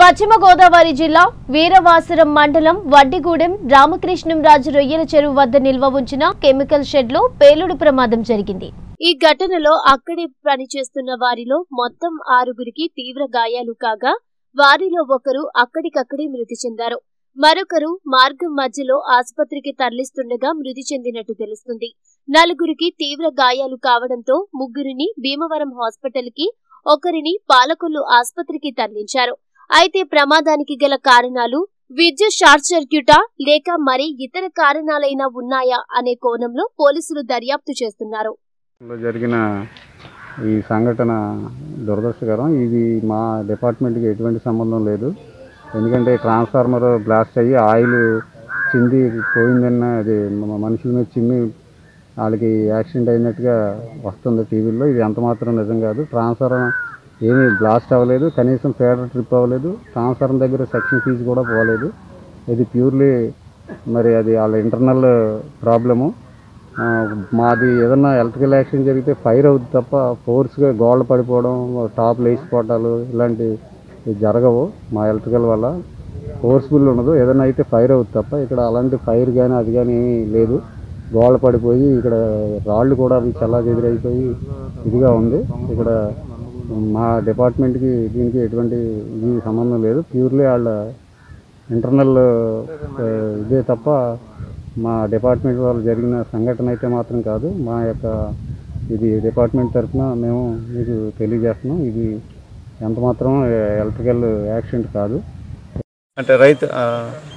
పశ్చిమ గోదావరి జిల్లా వీరవాసరం మండలం వడ్డిగూడెం రామకృష్ణంరాజు రొయ్యల చెరువు వద్ద నిల్వ ఉంచిన కెమికల్ షెడ్ లో పేలుడు ప్రమాదం జరిగింది ఈ ఘటనలో అక్కడే పనిచేస్తున్న వారిలో మొత్తం ఆరుగురికి తీవ్ర గాయాలు కాగా వారిలో ఒకరు అక్కడికక్కడే మృతి చెందారు మరొకరు మార్గం మధ్యలో ఆసుపత్రికి తరలిస్తుండగా మృతి చెందినట్టు తెలుస్తుంది నలుగురికి తీవ్ర గాయాలు కావడంతో ముగ్గురిని భీమవరం హాస్పిటల్ కి ఒకరిని పాలకొల్లు ఆసుపత్రికి తరలించారు అయితే ప్రమాదానికి గల కారణాలు విద్యుత్ షార్ట్ సర్క్యూటా లేక మరి ఇతర కారణాలైనా ఉన్నాయా అనే కోణంలో పోలీసులు దర్యాప్తు చేస్తున్నారు లో జరిగిన ఈ సంఘటన దురదృష్టకరం ఇది మా డిపార్ట్మెంట్కి ఎటువంటి సంబంధం లేదు ఎందుకంటే ట్రాన్స్ఫార్మర్ బ్లాస్ట్ అయ్యి ఆయిల్ చింది పోయిందన్న అది మ- మనుషుల మీద చిమ్మి వాళ్ళకి యాక్సిడెంట్ అయినట్టుగా వస్తుంది టీవీలో ఇది ఎంత మాత్రం నిజం కాదు ట్రాన్స్ఫార్మర్ ఏమీ బ్లాస్ట్ అవ్వలేదు కనీసం ఫేడర్ ట్రిప్ అవ్వలేదు ట్రాన్స్ఫార్మర్ దగ్గర సెక్షన్ ఫీజు కూడా పోలేదు ఇది ప్యూర్లీ మరి అది వాళ్ళ ఇంటర్నల్ ప్రాబ్లము ఆ, మాది ఏదన్నా ఎలక్ట్రికల్ యాక్సిడెంట్ జరిగితే ఫైర్ అవుతుంది తప్ప ఫోర్స్గా గోడలు పడిపోవడం టాప్ లేచిపోవటాలు ఇలాంటి జరగవు మా ఎలక్ట్రికల్ వల్ల ఫోర్స్ఫుల్ ఉండదు ఏదైనా అయితే ఫైర్ అవుతుంది తప్ప ఇక్కడ అలాంటి ఫైర్ కానీ అది కానీ ఏమీ లేదు గోడలు పడిపోయి ఇక్కడ రాళ్ళు కూడా అవి చల్లా చెదిరైపోయి ఇదిగా ఉంది ఇక్కడ మా డిపార్ట్మెంట్కి దీనికి ఎటువంటి ఇది సంబంధం లేదు ప్యూర్లీ వాళ్ళ ఇంటర్నల్ ఆ, ఇదే తప్ప మా డిపార్ట్మెంట్ వాళ్ళు జరిగిన సంఘటన అయితే మాత్రం కాదు మా యొక్క ఇది డిపార్ట్మెంట్ తరఫున మేము మీకు తెలియజేస్తున్నాం ఇది ఎంత మాత్రం ఎలక్ట్రికల్ యాక్సిడెంట్ కాదు అంటే రైతు ఆ,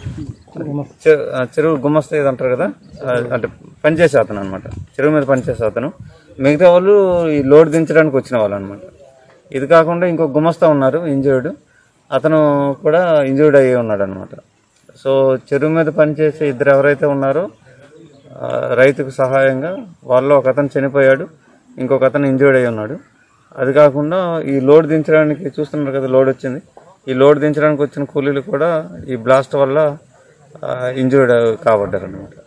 చె- ఆ, చెరువు గుమ్మస్తా ఇది అంటారు కదా ఆ, అంటే పనిచేసే అతను అనమాట చెరువు మీద పనిచేసే అతను మిగతా వాళ్ళు ఈ లోడ్ దించడానికి వచ్చిన వాళ్ళు అనమాట ఇది కాకుండా ఇంకో గుమస్తా ఉన్నారు ఇంజూర్డ్ అతను కూడా ఇంజూర్డ్ అయ్యి ఉన్నాడు అనమాట సో చెరువు మీద పనిచేసే ఇద్దరు ఎవరైతే ఉన్నారో ఆ, రైతుకు సహాయంగా వాళ్ళు ఒక అతను చనిపోయాడు ఇంకొక అతను ఇంజూర్డ్ అయి ఉన్నాడు అది కాకుండా ఈ లోడ్ దించడానికి చూస్తున్నారు కదా లోడ్ వచ్చింది ఈ లోడ్ దించడానికి వచ్చిన కూలీలు కూడా ఈ బ్లాస్ట్ వల్ల ఇంజూర్డ్ కాబడ్డారు అనమాట